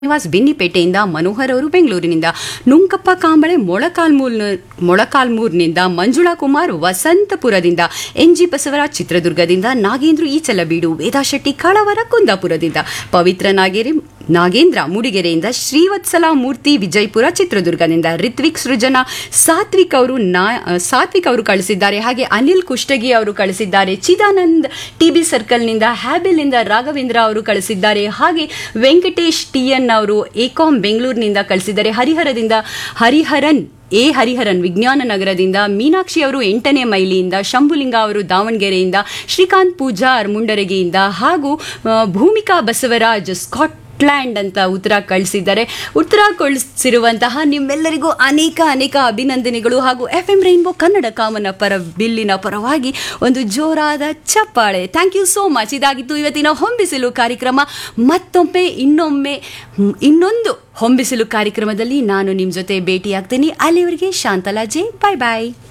ಶ್ರೀನಿವಾಸ್ ಬೆನ್ನಿಪೇಟೆಯಿಂದ ಮನೋಹರ್ ಅವರು ಬೆಂಗಳೂರಿನಿಂದ ನುಂಕಪ್ಪ ಕಾಂಬಳೆ ಮೊಳಕಾಲ್ಮೂಲ್ ಮೊಳಕಾಲ್ಮೂರ್ನಿಂದ ಮಂಜುಳಾ ಕುಮಾರ್ ವಸಂತಪುರದಿಂದ ಎನ್ ಜಿ ಬಸವರಾಜ್ ಚಿತ್ರದುರ್ಗದಿಂದ ನಾಗೇಂದ್ರ ಈಚಲಬೀಡು ವೇದಾ ಶೆಟ್ಟಿ ಕಳವರ ಕುಂದಾಪುರದಿಂದ ಪವಿತ್ರ ನಾಗೇರಿ ನಾಗೇಂದ್ರ ಮೂಡಿಗೆರೆಯಿಂದ ಶ್ರೀವತ್ಸಲ ಮೂರ್ತಿ ವಿಜಯಪುರ ಚಿತ್ರದುರ್ಗದಿಂದ ರಿತ್ವಿಕ್ ಸೃಜನಾ ಸಾತ್ವಿಕ್ ಅವರು ನಾ ಸಾತ್ವಿಕ್ ಅವರು ಕಳಿಸಿದ್ದಾರೆ ಹಾಗೆ ಅನಿಲ್ ಕುಷ್ಟಗಿ ಅವರು ಕಳಿಸಿದ್ದಾರೆ ಚಿದಾನಂದ್ ಟಿಬಿ ಸರ್ಕಲ್ನಿಂದ ಹ್ಯಾಬೆಲ್ನಿಂದ ರಾಘವೇಂದ್ರ ಅವರು ಕಳಿಸಿದ್ದಾರೆ ಹಾಗೆ ವೆಂಕಟೇಶ್ ಟಿ ಎನ್ ಅವರು ಎಕಾಂ ಬೆಂಗಳೂರಿನಿಂದ ಕಳಿಸಿದ್ದಾರೆ ಹರಿಹರದಿಂದ ಹರಿಹರನ್ ಎ ಹರಿಹರನ್ ವಿಜ್ಞಾನ ನಗರದಿಂದ ಮೀನಾಕ್ಷಿ ಅವರು ಎಂಟನೇ ಮೈಲಿಯಿಂದ ಶಂಭುಲಿಂಗ ಅವರು ದಾವಣಗೆರೆಯಿಂದ ಶ್ರೀಕಾಂತ್ ಪೂಜಾರ್ ಮುಂಡರಗಿಯಿಂದ ಹಾಗೂ ಆ, ಭೂಮಿಕಾ ಬಸವರಾಜ್ ಸ್ಕಾಟ್ ಲ್ಯಾಂಡ್ ಅಂತ ಉತ್ತರ ಕಳಿಸಿದ್ದಾರೆ ಉತ್ತರ ಕಳಿಸಿರುವಂತಹ ನಿಮ್ಮೆಲ್ಲರಿಗೂ ಅನೇಕ ಅನೇಕ ಅಭಿನಂದನೆಗಳು ಹಾಗೂ ಎಫ್ ಎಂ ರೈನ್ಬೋ ಕನ್ನಡ ಕಾಮನ ಪರ ಬಿಲ್ಲಿನ ಪರವಾಗಿ ಒಂದು ಜೋರಾದ ಚಪ್ಪಾಳೆ ಥ್ಯಾಂಕ್ ಯು ಸೋ ಮಚ್ ಇದಾಗಿತ್ತು ಇವತ್ತಿನ ಹೊಂಬಿಸಿಲು ಕಾರ್ಯಕ್ರಮ ಮತ್ತೊಮ್ಮೆ ಇನ್ನೊಮ್ಮೆ ಹ್ಮ್, ಇನ್ನೊಂದು ಹೊಂಬಿಸಿಲು ಕಾರ್ಯಕ್ರಮದಲ್ಲಿ ನಾನು ನಿಮ್ಮ ಜೊತೆ ಭೇಟಿಯಾಗ್ತೀನಿ ಅಲ್ಲಿವರೆಗೆ ಶಾಂತಲಾ ಜೆ ಬಾಯ್ ಬಾಯ್